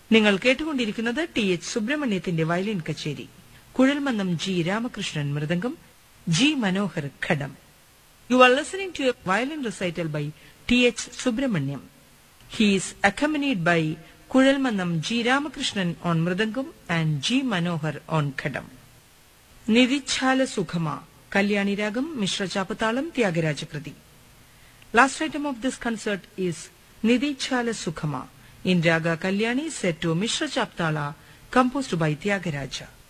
നിങ്ങൾ കേട്ടുകൊണ്ടിരിക്കുന്നത് T H സുബ്രഹ്മണ്യത്തിന്റെ വയലിൻ കച്ചേരി Kuzhalmannam G Ramakrishnan mridangam G Manohar ghatam you are listening to a violin recital by T H Subramaniam he is accompanied by Kuzhalmannam G Ramakrishnan on mridangam and G Manohar on ghatam Nidhi Chala Sukhama Kalyani രാഗം മിശ്ര ചാപ്പത്താളം ത്യാഗരാജകൃതി Last item of this concert is Nidhi Chala Sukhama in Raga Kalyani set to Mishra Chaptala composed by Tyagaraja.